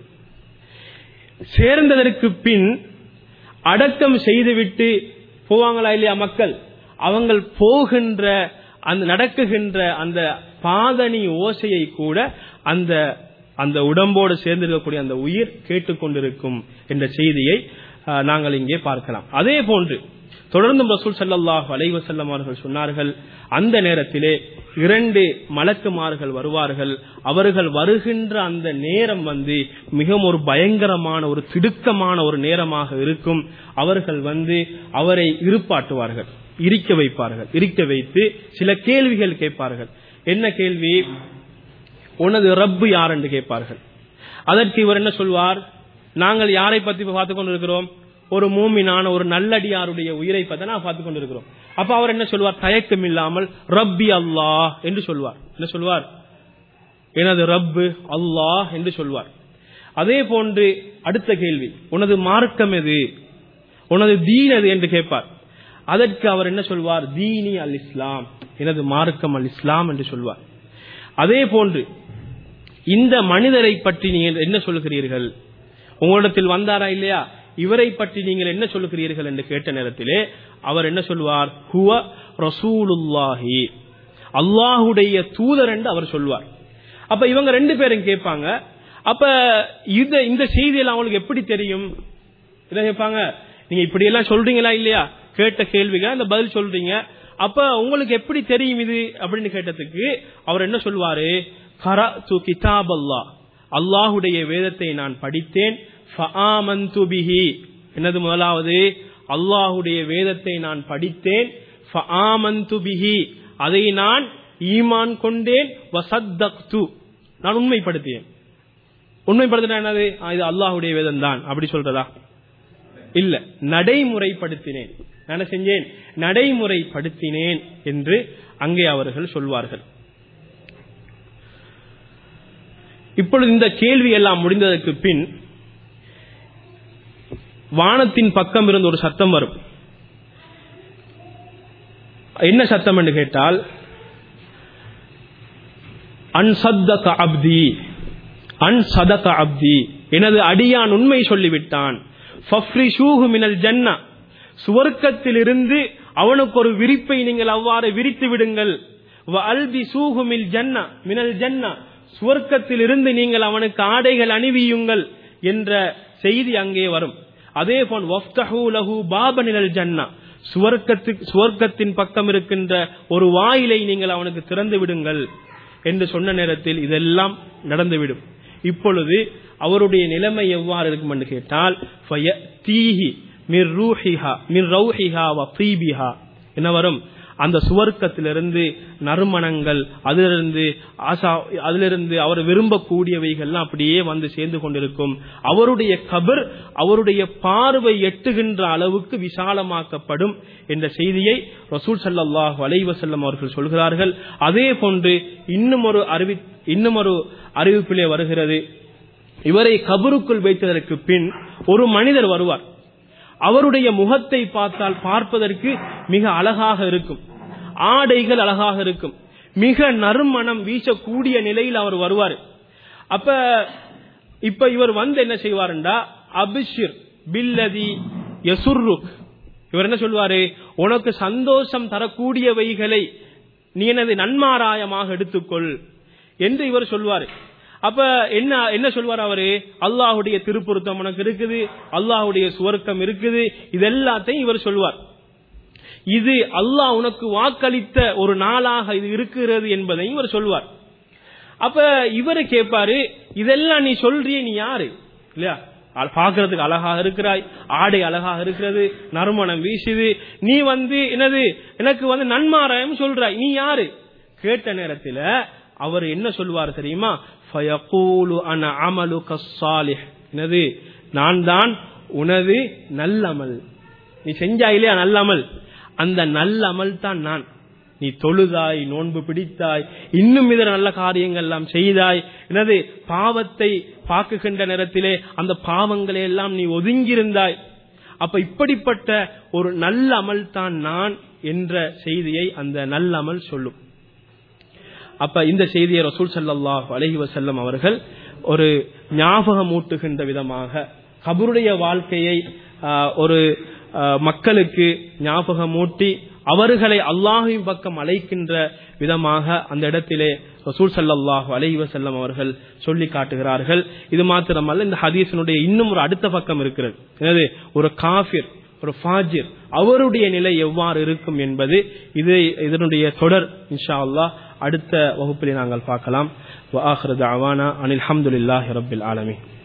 சேர்ந்ததற்கு பின் அடக்கம் செய்துவிட்டு போவாங்களா இல்லையா மக்கள் அவங்கள் போகின்ற அந்த நடக்குகின்ற அந்த பாதணி ஓசையை கூட அந்த அந்த உடம்போடு சேர்ந்திருக்கக்கூடிய அந்த உயிர் கேட்டுக்கொண்டிருக்கும் என்ற செய்தியை ஆஹ், நாங்கள் இங்கே பார்க்கலாம் அதே போன்று தொடர்ந்து ரசூல் ஸல்லல்லாஹு அலைஹி வஸல்லம் அவர்கள் சொன்னார்கள் அந்த நேரத்திலே இரண்டு மலக்குமார்கள் வருவார்கள் அவர்கள் வருகின்ற அந்த நேரம் வந்து மிகவும் ஒரு பயங்கரமான ஒரு திடுக்கமான ஒரு நேரமாக இருக்கும் அவர்கள் வந்து அவரை இருப்பாட்டுவார்கள் இருக்க வைப்பார்கள் இருக்க வைத்து சில கேள்விகள் கேட்பார்கள் என்ன கேள்வி உனது ரப்பு யார் என்று கேட்பார்கள் அதற்கு இவர் என்ன சொல்வார் நாங்கள் யாரை பத்தி பார்த்துக் கொண்டிருக்கிறோம் ஒரு மூமினான ஒரு நல்லடியாருடைய உயிரை பத்தி நான் பார்த்துக் கொண்டிருக்கிறோம் அப்ப அவர் என்ன சொல்வார் தயக்கம் இல்லாமல் ரப்பி அல்லாஹ் என்று சொல்வார் என்ன சொல்வார் எனது ரப்பு அல்லாஹ் என்று சொல்வார் அதே போன்று அடுத்த கேள்வி உனது மார்க்கம் எது உனது தீன் எது என்று கேட்பார் அதற்கு அவர் என்ன சொல்வார் தீனி அல் இஸ்லாம் எனது மார்க்கம் அல் இஸ்லாம் என்று சொல்வார் அதே போன்று இந்த மனிதரை பற்றி நீங்கள் என்ன சொல்லுகிறீர்கள் உங்களிடத்தில் வந்தாரா இல்லையா இவரை பற்றி நீங்கள் என்ன சொல்லுகிறீர்கள் என்று கேட்ட நேரத்திலே அவர் என்ன சொல்வார் ஹுவ ரசூலுல்லாஹி அல்லாஹுடைய தூதர் என்று அவர் சொல்வார் அப்ப இவங்க ரெண்டு பேரும் கேட்பாங்க அப்ப இந்த இந்த செய்தியெல்லாம் அவங்களுக்கு எப்படி தெரியும் இதை கேட்பாங்க நீங்க இப்படி எல்லாம் சொல்றீங்களா இல்லையா கேட்ட கேள்விகள் அந்த பதில் சொல்றீங்க அப்ப உங்களுக்கு எப்படி தெரியும் இது அப்படின்னு கேட்டதுக்கு அவர் என்ன சொல்வாரு கரஅத்து கிதாப் அல்லாஹ் அல்லாஹுடைய வேதத்தை நான் படித்தேன் ஃபஆமன்து பிஹி என்னது முதலாவது அல்லாஹுடைய வேதத்தை நான் படித்தேன் ஃபஆமன்து பிஹி அதை நான் ஈமான் கொண்டேன் வசத்தக்து நான் உண்மைப்படுத்தினேன் உண்மைப்படுத்தினா என்னது ஆ, இது அல்லாஹுடைய வேதம் தான் அப்படி சொல்றதா இல்ல நடைமுறைப்படுத்தினேன் நான் என்ன செஞ்சேன் நடைமுறைப்படுத்தினேன் என்று அங்கே அவர்கள் சொல்வார்கள் இப்பொழுது இந்த கேள்வி எல்லாம் முடிந்ததற்கு பின் வானத்தின் பக்கம் இருந்து ஒரு சத்தம் வரும் என்ன சத்தம் என்று கேட்டால் அன்சத்தக அப்தி அன்சதக அப்தி எனது அடியான் உண்மை சொல்லிவிட்டான் ஃபஃப்ரிஷூஹு மினல் ஜன்னா சுவர்க்கத்திலிருந்து அவனுக்கு ஒரு விரிப்பை நீங்கள் அவ்வாறு விரித்து விடுங்கள் வ அல்பிசூஹு மில் ஜன்னா மினல் ஜன்னா சுவர்க்கத்திலிருந்து நீங்கள் அவனுக்கு ஆடைகள் அணிவியுங்கள் என்ற செய்தி அங்கே வரும் அதே போல் வஃப்தஹூ லஹு பாபனில் ஜன்னா சுவர்க்கத்துக்கு சுவர்க்கத்தின் பக்கம் இருக்கின்ற ஒரு வாயிலை நீங்கள் அவனுக்கு திறந்து விடுங்கள் என்று சொன்ன நேரத்தில் இதெல்லாம் நடந்துவிடும் இப்பொழுது அவருடைய நிலைமை எவ்வாறு இருக்கும் என்று கேட்டால் ஃபயத்தீஹி மிர் ரூஹிஹா மிர் ரௌஹிஹா வ தீபிஹா என்ன வரும் அந்த சுவர்க்கத்திலிருந்து நறுமணங்கள் அதிலிருந்து ஆசா அதிலிருந்து அவர் விரும்பக்கூடியவைகள்லாம் அப்படியே வந்து சேர்ந்து கொண்டிருக்கும் அவருடைய கபர் அவருடைய பார்வை எட்டுகின்ற அளவுக்கு விசாலமாக்கப்படும் என்ற செய்தியை ரசூல் ஸல்லல்லாஹு அலைஹி வஸல்லம் அவர்கள் சொல்கிறார்கள் அதே போன்று இன்னும் ஒரு அறிவி இன்னும் ஒரு அறிவிப்பிலே வருகிறது இவரை கபருக்குள் வைத்ததற்கு பின் ஒரு மனிதர் வருவார் அவருடைய முகத்தை பார்த்தால் பார்ப்பதற்கு மிக அழகாக இருக்கும் ஆடைகள் அழகாக இருக்கும் மிக நறுமணம் வீசக்கூடிய நிலையில் அவர் வருவார் அப்ப இப்ப இவர் வந்து என்ன செய்வாருண்டா அபிஷிர் பில்லதி யசுர்ருக் இவர் என்ன சொல்வாரு உனக்கு சந்தோஷம் தரக்கூடியவைகளை நீ எனது நன்மாராயமாக எடுத்துக்கொள் என்று இவர் சொல்வாரு அப்ப என்ன என்ன சொல்வார் அவரு அல்லாஹுடைய திருப்பொருத்தம் உனக்கு இருக்குது அல்லாஹுடைய சுவர்க்கம் இருக்குது இதெல்லாத்தையும் இவர் சொல்வார் இது அல்லாஹ் உனக்கு வாக்களித்த ஒரு நாளாக இது இருக்கிறது என்பதையும் இவர் சொல்வார் அப்ப இவரு கேட்பாரு இதெல்லாம் நீ சொல்றிய நீ யாரு இல்லையா அ- பார்க்கிறதுக்கு அழகாக இருக்கிறாய் ஆடை அழகாக இருக்கிறது நறுமணம் வீசுது நீ வந்து என்னது எனக்கு வந்து நன்மாராயம் சொல்றாய் நீ யாரு கேட்ட நேரத்துல அவர் என்ன சொல்லுவார் தெரியுமா ஃபயகூலு அன அமலுக ஸாலிஹ் என்னது நான் தான் உனது நல்லமல் நீ செஞ்சாய் இல்லையா நல்லமல் அந்த நல்லமல் தான் நான் நீ தொழுதாய் நோன்பு பிடித்தாய் இன்னும் இதர நல்ல காரியங்கள் எல்லாம் செய்தாய் எனது பாவத்தை பார்க்குகின்ற நேரத்திலே அந்த பாவங்களை எல்லாம் நீ ஒதுங்கியிருந்தாய் அப்ப இப்படிப்பட்ட ஒரு நல்ல அமல் தான் நான் என்ற செய்தியை அந்த நல்ல அமல் சொல்லும் அப்ப இந்த செய்தியை ரசூல் ஸல்லல்லாஹு அலைஹி வஸல்லம் அவர்கள் ஒரு ஞாபகமூட்டுகின்ற விதமாக கபருடைய வாழ்க்கையை ஆஹ், ஒரு ஆஹ், மக்களுக்கு ஞாபகமூட்டி அவர்களை அல்லாஹின் பக்கம் அழைக்கின்ற விதமாக அந்த இடத்திலே ரசூல் ஸல்லல்லாஹு அலைஹி வஸல்லம் அவர்கள் சொல்லி காட்டுகிறார்கள் இது மாத்திரமல்ல இந்த ஹதீஸினுடைய இன்னும் ஒரு அடுத்த பக்கம் இருக்கிறது என்னது ஒரு காஃபிர் ஒரு ஃபாஜிர் அவருடைய நிலை எவ்வாறு இருக்கும் என்பது இது இதனுடைய தொடர் இன்ஷா அல்லாஹ் அடுத்த வகுப்பிலே நாங்கள் பார்க்கலாம் வஆஹிரு தஅவானா அனில் ஹம்துலில்லாஹி ரப்பில் ஆலமீன்